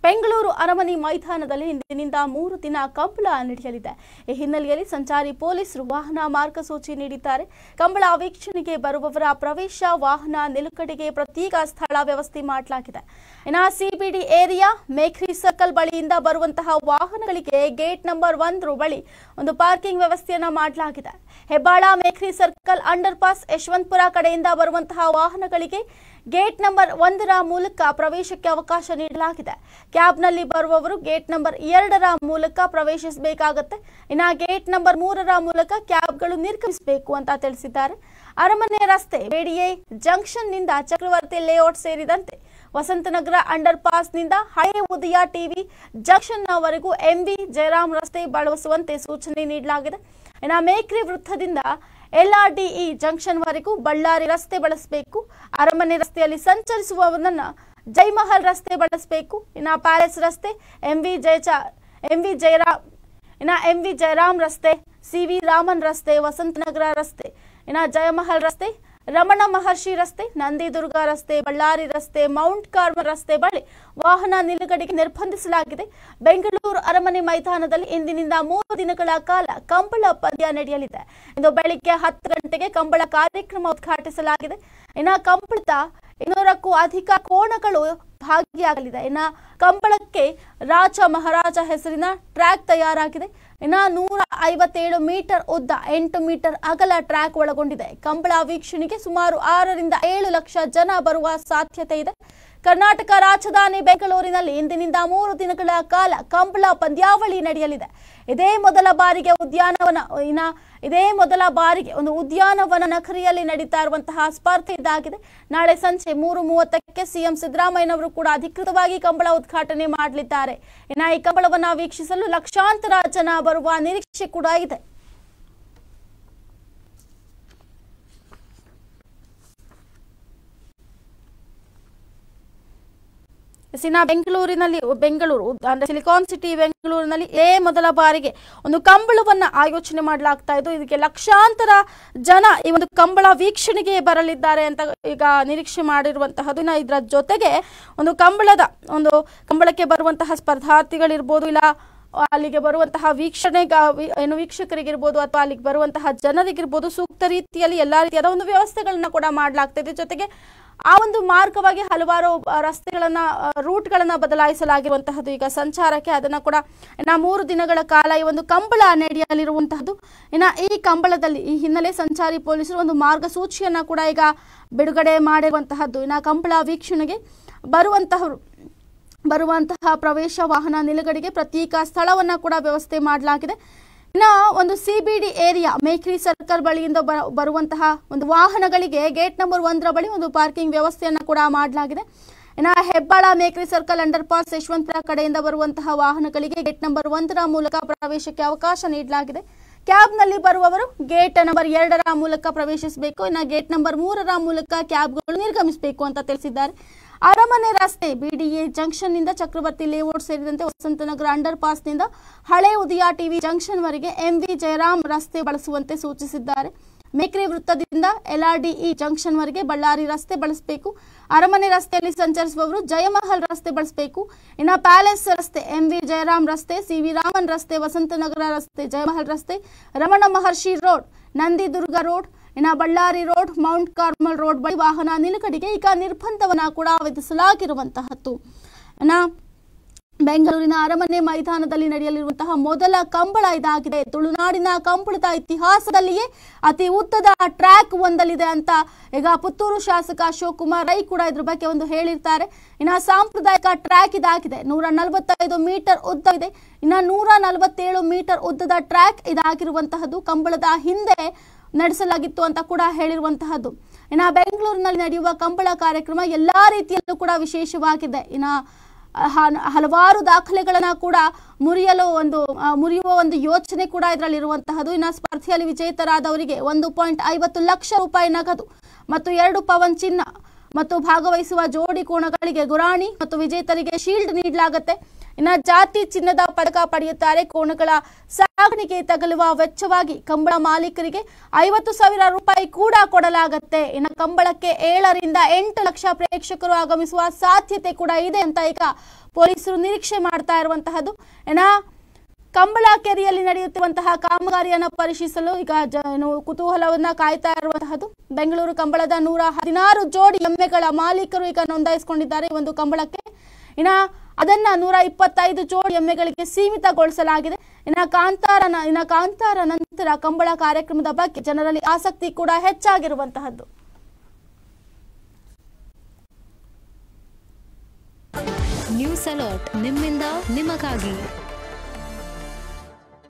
ಬೆಂಗಳೂರು ಅರಮನೆ ಮೈದಾನದಲ್ಲಿ ಇಂದಿನಿಂದ ಮೂರು ದಿನ ಕಂಬಳ ನಡೆಯಲಿದೆ ಈ ಹಿನ್ನೆಲೆಯಲ್ಲಿ ಸಂಚಾರಿ ಪೊಲೀಸರು ವಾಹನ ಮಾರ್ಗಸೂಚಿ ನೀಡಿದ್ದಾರೆ ಕಂಬಳ ವೀಕ್ಷಣೆಗೆ ಬರುವವರ ಪ್ರವೇಶ ವಾಹನ ನಿಲುಗಡೆಗೆ ಪ್ರತ್ಯೇಕ ಸ್ಥಳ ವ್ಯವಸ್ಥೆ ಮಾಡಲಾಗಿದೆ ಇನ್ನು ಸಿಬಿಡಿ ಏರಿಯಾ ಮೇಖ್ರಿ ಸರ್ಕಲ್ ಬಳಿಯಿಂದ ಬರುವಂತಹ ವಾಹನಗಳಿಗೆ ಗೇಟ್ ನಂಬರ್ ಒಂದು ಬಳಿ ಒಂದು ಪಾರ್ಕಿಂಗ್ ವ್ಯವಸ್ಥೆಯನ್ನ ಮಾಡಲಾಗಿದೆ Hebbal Mekhri circle underpass Yeshwanthpur ಕಡೆಯಿಂದ ಬರುವಂತಹ ವಾಹನಗಳಿಗೆ ಗೇಟ್ ನಂಬರ್ ಒಂದರ ಮೂಲಕ ಪ್ರವೇಶಕ್ಕೆ ಅವಕಾಶ ನೀಡಲಾಗಿದೆ ಕ್ಯಾಬ್ನಲ್ಲಿ ಬರುವವರು ಗೇಟ್ ನಂಬರ್ ಎರಡರ ಮೂಲಕ ಪ್ರವೇಶಿಸಬೇಕಾಗತ್ತೆ ಇನ್ನು ಗೇಟ್ ನಂಬರ್ ಮೂರರ ಮೂಲಕ ಕ್ಯಾಬ್ಗಳು ನಿರ್ಗಮಿಸಬೇಕು ಅಂತ ತಿಳಿಸಿದ್ದಾರೆ ಅರಮನೆ ರಸ್ತೆ ಬೇಡಿಯೆ ಜಂಕ್ಷನ್ ನಿಂದ ಚಕ್ರವರ್ತಿ ಲೇಔಟ್ ಸೇರಿದಂತೆ ವಸಂತನಗರ ಅಂಡರ್ ಪಾಸ್ ನಿಂದ ಹಳೆ ಉದಯ ಟಿವಿ ಜಂಕ್ಷನ್ ವರೆಗೂ ಎಂವಿ ಜಯರಾಮ್ ರಸ್ತೆ ಬಳಸುವಂತೆ ಸೂಚನೆ ನೀಡಲಾಗಿದೆ ಇನ್ನು ಮೇಕ್ರಿ ವೃತ್ತದಿಂದ ಎಲ್ಆರ್ಡಿಇ ಜಂಕ್ಷನ್ ವರೆಗೂ ಬಳ್ಳಾರಿ ರಸ್ತೆ ಬಳಸಬೇಕು ಅರಮನೆ ರಸ್ತೆಯಲ್ಲಿ ಸಂಚರಿಸುವವರನ್ನ ಜೈಮಹಲ್ ರಸ್ತೆ ಬಳಸಬೇಕು ಇನ್ನು ಪ್ಯಾಲೇಸ್ ರಸ್ತೆ ಎಂವಿ ಜಯಚ ಎಂವಿ ಜಯರಾಮ್ ಇನ್ನು ಎಂವಿ ಜಯರಾಮ್ ರಸ್ತೆ ಸಿ ವಿ ರಾಮನ್ ರಸ್ತೆ ವಸಂತನಗರ ರಸ್ತೆ ಇನ್ನು ಜಯಮಹಲ್ ರಸ್ತೆ ರಮಣ ಮಹರ್ಷಿ ರಸ್ತೆ ನಂದಿದುರ್ಗ ರಸ್ತೆ ಬಳ್ಳಾರಿ ರಸ್ತೆ ಮೌಂಟ್ ಕಾರ್ಮಲ್ ರಸ್ತೆ ಬಳಿ ವಾಹನ ನಿಲುಗಡೆಗೆ ನಿರ್ಬಂಧಿಸಲಾಗಿದೆ ಬೆಂಗಳೂರು ಅರಮನೆ ಮೈದಾನದಲ್ಲಿ ಇಂದಿನಿಂದ ಮೂರು ದಿನಗಳ ಕಾಲ ಕಂಬಳ ಪಂದ್ಯ ನಡೆಯಲಿದೆ ಇಂದು ಬೆಳಿಗ್ಗೆ ಹತ್ತು ಗಂಟೆಗೆ ಕಂಬಳ ಕಾರ್ಯಕ್ರಮ ಉದ್ಘಾಟಿಸಲಾಗಿದೆ ಇನ್ನು ಕಂಬಳದ ಇನ್ನೂರಕ್ಕೂ ಅಧಿಕ ಕೋಣಗಳು ಭಾಗಿಯಾಗಲಿದೆ ಇನ್ನು ಕಂಬಳಕ್ಕೆ ರಾಜ ಮಹಾರಾಜ ಹೆಸರಿನ ಟ್ರ್ಯಾಕ್ ತಯಾರಾಗಿದೆ ಇನ್ನು ನೂರ ಐವತ್ತೇಳು ಮೀಟರ್ ಉದ್ದ ಎಂಟು ಮೀಟರ್ ಅಗಲ ಟ್ರ್ಯಾಕ್ ಒಳಗೊಂಡಿದೆ ಕಂಬಳ ವೀಕ್ಷಣೆಗೆ ಸುಮಾರು ಆರರಿಂದ ಏಳು ಲಕ್ಷ ಜನ ಬರುವ ಸಾಧ್ಯತೆ ಇದೆ ಕರ್ನಾಟಕ ರಾಜಧಾನಿ ಬೆಂಗಳೂರಿನಲ್ಲಿ ಇಂದಿನಿಂದ ಮೂರು ದಿನಗಳ ಕಾಲ ಕಂಬಳ ಪಂದ್ಯಾವಳಿ ನಡೆಯಲಿದೆ ಇದೇ ಮೊದಲ ಬಾರಿಗೆ ಉದ್ಯಾನವನ ಇನ್ನ ಇದೇ ಮೊದಲ ಬಾರಿಗೆ ಒಂದು ಉದ್ಯಾನವನ ನಗರಿಯಲ್ಲಿ ನಡೀತಾ ಇರುವಂತಹ ಸ್ಪರ್ಧೆ ಇದಾಗಿದೆ ನಾಳೆ ಸಂಜೆ ಮೂರು ಮೂವತ್ತಕ್ಕೆ ಸಿಎಂ ಸಿದ್ದರಾಮಯ್ಯನವರು ಕೂಡ ಅಧಿಕೃತವಾಗಿ ಕಂಬಳ ಉದ್ಘಾಟನೆ ಮಾಡಲಿದ್ದಾರೆ ಇನ್ನು ಈ ಕಂಬಳವನ್ನ ವೀಕ್ಷಿಸಲು ಲಕ್ಷಾಂತರ ಜನ ಬರುವ ನಿರೀಕ್ಷೆ ಕೂಡ ಇದೆ ಸಿನ ಬೆಂಗಳೂರಿನಲ್ಲಿ ಬೆಂಗಳೂರು ಅಂದ್ರೆ ಸಿಲಿಕಾನ್ ಸಿಟಿ ಬೆಂಗಳೂರಿನಲ್ಲಿ ಇದೇ ಮೊದಲ ಬಾರಿಗೆ ಒಂದು ಕಂಬಳವನ್ನ ಆಯೋಜನೆ ಮಾಡಲಾಗ್ತಾ ಇದ್ದು ಇದಕ್ಕೆ ಲಕ್ಷಾಂತರ ಜನ ಈ ಒಂದು ಕಂಬಳ ವೀಕ್ಷಣೆಗೆ ಬರಲಿದ್ದಾರೆ ಅಂತ ಈಗ ನಿರೀಕ್ಷೆ ಮಾಡಿರುವಂತಹದ್ದು ಇನ್ನು ಇದರ ಜೊತೆಗೆ ಒಂದು ಕಂಬಳದ ಒಂದು ಕಂಬಳಕ್ಕೆ ಬರುವಂತಹ ಸ್ಪರ್ಧಾರ್ಥಿಗಳಿರ್ಬೋದು ಇಲ್ಲ ಅಲ್ಲಿಗೆ ಬರುವಂತಹ ವೀಕ್ಷಣೆ ಏನು ವೀಕ್ಷಕರಿಗಿರ್ಬೋದು ಅಥವಾ ಅಲ್ಲಿಗೆ ಬರುವಂತಹ ಜನರಿಗಿರ್ಬೋದು ಸೂಕ್ತ ರೀತಿಯಲ್ಲಿ ಎಲ್ಲಾ ರೀತಿಯಾದ ಒಂದು ವ್ಯವಸ್ಥೆಗಳನ್ನ ಕೂಡ ಮಾಡಲಾಗ್ತಿದೆ ಜೊತೆಗೆ ಆ ಒಂದು ಮಾರ್ಗವಾಗಿ ಹಲವಾರು ಆ, ರಸ್ತೆಗಳನ್ನ ಆ, ರೂಟ್ಗಳನ್ನ ಬದಲಾಯಿಸಲಾಗಿರುವಂತಹದ್ದು ಈಗ ಸಂಚಾರಕ್ಕೆ ಅದನ್ನ ಕೂಡ ಇನ್ನ ಮೂರು ದಿನಗಳ ಕಾಲ ಈ ಒಂದು ಕಂಬಳ ನಡೆಯಲಿರುವಂತಹದ್ದು ಇನ್ನ ಈ ಕಂಬಳದಲ್ಲಿ ಈ ಹಿನ್ನೆಲೆ ಸಂಚಾರಿ ಪೊಲೀಸರು ಒಂದು ಮಾರ್ಗಸೂಚಿಯನ್ನ ಕೂಡ ಈಗ ಬಿಡುಗಡೆ ಮಾಡಿರುವಂತಹದ್ದು ಇನ್ನ ಕಂಬಳ ವೀಕ್ಷಣೆಗೆ ಬರುವಂತಹವರು ಬರುವಂತಹ ಪ್ರವೇಶ ವಾಹನ ನಿಲುಗಡೆಗೆ ಪ್ರತ್ಯೇಕ ಸ್ಥಳವನ್ನ ಕೂಡ ವ್ಯವಸ್ಥೆ ಮಾಡಲಾಗಿದೆ ಇನ್ನ ಒಂದು ಸಿಬಿಡಿ ಏರಿಯಾ ಮೇಕ್ರಿ ಸರ್ಕಲ್ ಬಳಿಯಿಂದ ಬ- ಬರುವಂತಹ ಒಂದು ವಾಹನಗಳಿಗೆ ಗೇಟ್ ನಂಬರ್ ಒಂದರ ಬಳಿ ಒಂದು ಪಾರ್ಕಿಂಗ್ ವ್ಯವಸ್ಥೆಯನ್ನ ಕೂಡ ಮಾಡಲಾಗಿದೆ ಇನ್ನ Hebbal Mekhri circle underpass Yeshwanthpur ಕಡೆಯಿಂದ ಬರುವಂತಹ ವಾಹನಗಳಿಗೆ ಗೇಟ್ ನಂಬರ್ ಒಂದರ ಮೂಲಕ ಪ್ರವೇಶಕ್ಕೆ ಅವಕಾಶ ನೀಡಲಾಗಿದೆ ಕ್ಯಾಬ್ನಲ್ಲಿ ಬರುವವರು ಗೇಟ್ ನಂಬರ್ ಎರಡರ ಮೂಲಕ ಪ್ರವೇಶಿಸಬೇಕು ಇನ್ನು ಗೇಟ್ ನಂಬರ್ ಮೂರರ ಮೂಲಕ ಕ್ಯಾಬ್ಗಳು ನಿರ್ಗಮಿಸಬೇಕು ಅಂತ ತಿಳಿಸಿದ್ದಾರೆ ಅರಮನೆ ರಸ್ತೆ ಬಿಡಿಎ ಜಂಕ್ಷನ್ ನಿಂದ ಚಕ್ರವರ್ತಿ ಲೇಔಟ್ ಸೇರಿದಂತೆ ವಸಂತನಗರ ಅಂಡರ್ ಪಾಸ್ ನಿಂದ ಹಳೆ ಉದಯ ಟಿವಿ ಜಂಕ್ಷನ್ ವರೆಗೆ ಎಂವಿ ಜಯರಾಮ್ ರಸ್ತೆ ಬಳಸುವಂತೆ ಸೂಚಿಸಿದ್ದಾರೆ ಮೇಕ್ರಿ ವೃತ್ತದಿಂದ ಎಲ್ಆರ್ಡಿಇ ಜಂಕ್ಷನ್ ವರೆಗೆ ಬಳ್ಳಾರಿ ರಸ್ತೆ ಬಳಸಬೇಕು ಅರಮನೆ ರಸ್ತೆಯಲ್ಲಿ ಸಂಚರಿಸುವವರು ಜಯಮಹಲ್ ರಸ್ತೆ ಬಳಸಬೇಕು ಇನ್ನು ಪ್ಯಾಲೇಸ್ ರಸ್ತೆ ಎಂವಿ ಜಯರಾಮ್ ರಸ್ತೆ ಸಿವಿ ರಾಮನ್ ರಸ್ತೆ ವಸಂತನಗರ ರಸ್ತೆ ಜಯಮಹಲ್ ರಸ್ತೆ ರಮಣ ಮಹರ್ಷಿ ರೋಡ್ ನಂದಿದುರ್ಗ ರೋಡ್ ಇನ್ನು Bellary road Mount Carmel road ಬಳಿ ವಾಹನ ನಿಲುಗಡೆಗೆ ಈಗ ನಿರ್ಬಂಧವನ್ನ ಕೂಡ ವಿಧಿಸಲಾಗಿರುವಂತಹದ್ದು ಇನ್ನ ಬೆಂಗಳೂರಿನ ಅರಮನೆ ಮೈದಾನದಲ್ಲಿ ನಡೆಯಲಿರುವಂತಹ ಮೊದಲ ಕಂಬಳ ಇದಾಗಿದೆ ತುಳುನಾಡಿನ ಕಂಬಳದ ಇತಿಹಾಸದಲ್ಲಿಯೇ ಅತಿ ಉದ್ದದ ಟ್ರ್ಯಾಕ್ ಒಂದಲ್ಲಿದೆ ಅಂತ ಈಗ ಪುತ್ತೂರು ಶಾಸಕ ಅಶೋಕ್ ಕುಮಾರ್ ರೈ ಕೂಡ ಇದ್ರ ಬಗ್ಗೆ ಒಂದು ಹೇಳಿರ್ತಾರೆ ಇನ್ನ ಸಾಂಪ್ರದಾಯಿಕ ಟ್ರ್ಯಾಕ್ ಇದಾಗಿದೆ ನೂರ ನಲವತ್ತೈದು ಮೀಟರ್ ಉದ್ದವಿದೆ ಇನ್ನ ನೂರ ನಲವತ್ತೇಳು ಮೀಟರ್ ಉದ್ದದ ಟ್ರ್ಯಾಕ್ ಇದಾಗಿರುವಂತಹದ್ದು ಕಂಬಳದ ಹಿಂದೆ ನಡೆಸಲಾಗಿತ್ತು ಅಂತ ಕೂಡ ಹೇಳಿರುವಂತಹದ್ದು ಇನ್ನ ಬೆಂಗಳೂರಿನಲ್ಲಿ ನಡೆಯುವ ಕಂಬಳ ಕಾರ್ಯಕ್ರಮ ಎಲ್ಲಾ ರೀತಿಯಲ್ಲೂ ಕೂಡ ವಿಶೇಷವಾಗಿದೆ ಇನ್ನ ಹ- ಹಲವಾರು ದಾಖಲೆಗಳನ್ನ ಕೂಡ ಮುರಿಯಲು ಒಂದು ಆ, ಮುರಿಯುವ ಒಂದು ಯೋಚನೆ ಕೂಡ ಇದರಲ್ಲಿ ಇರುವಂತಹದ್ದು ಇನ್ನು ಸ್ಪರ್ಧೆಯಲ್ಲಿ ವಿಜೇತರಾದವರಿಗೆ ಒಂದು ಪಾಯಿಂಟ್ ಐವತ್ತು ಲಕ್ಷ ರೂಪಾಯಿ ನಗದು ಮತ್ತು ಎರಡು ಪವನ್ ಚಿನ್ನ ಮತ್ತು ಭಾಗವಹಿಸುವ ಜೋಡಿ ಕೋಣಗಳಿಗೆ ಗುರಾಣಿ ಮತ್ತು ವಿಜೇತರಿಗೆ ಶೀಲ್ಡ್ ನೀಡಲಾಗುತ್ತೆ ಇನ್ನು ಜಾತಿ ಚಿನ್ನದ ಪದಕ ಪಡೆಯುತ್ತಾರೆ ಕೋಣಗಳ ಸಾಗಣೆಗೆ ತಗಲುವ ವೆಚ್ಚವಾಗಿ ಕಂಬಳ ಮಾಲೀಕರಿಗೆ ಐವತ್ತು ಸಾವಿರ ರೂಪಾಯಿ ಕೂಡ ಕೊಡಲಾಗತ್ತೆ ಇನ್ನು ಕಂಬಳಕ್ಕೆ ಏಳರಿಂದ ಎಂಟು ಲಕ್ಷ ಪ್ರೇಕ್ಷಕರು ಆಗಮಿಸುವ ಸಾಧ್ಯತೆ ಕೂಡ ಇದೆ ಅಂತ ಈಗ ಪೊಲೀಸರು ನಿರೀಕ್ಷೆ ಮಾಡ್ತಾ ಇರುವಂತಹದ್ದು ಏನ ಕಂಬಳ ಕೆರೆಯಲ್ಲಿ ನಡೆಯುತ್ತಿರುವಂತಹ ಕಾಮಗಾರಿಯನ್ನು ಪರಿಶೀಲಿಸಲು ಈಗ ಜ- ಏನು ಕುತೂಹಲವನ್ನ ಕಾಯ್ತಾ ಇರುವಂತಹದ್ದು ಬೆಂಗಳೂರು ಕಂಬಳದ ನೂರ ಹದಿನಾರು ಜೋಡಿ ಎಮ್ಮೆಗಳ ಮಾಲೀಕರು ಈಗ ನೋಂದಾಯಿಸಿಕೊಂಡಿದ್ದಾರೆ ಈ ಒಂದು ಕಂಬಳಕ್ಕೆ ಇನ್ನ ಅದನ್ನ ನೂರ ಇಪ್ಪತ್ತೈದು ಜೋಡಿ ಎಮ್ಮೆಗಳಿಗೆ ಸೀಮಿತಗೊಳಿಸಲಾಗಿದೆ ಇನ್ನ ಕಾಂತಾರ ನ- ಇನ್ನ ಕಾಂತಾರ ನಂತರ ಕಂಬಳ ಕಾರ್ಯಕ್ರಮದ ಬಗ್ಗೆ ಜನರಲ್ಲಿ ಆಸಕ್ತಿ ಕೂಡ ಹೆಚ್ಚಾಗಿರುವಂತಹದ್ದು ನ್ಯೂಸ್ ಅಲರ್ಟ್ ನಿಮ್ಮಿಂದ ನಿಮಗಾಗಿ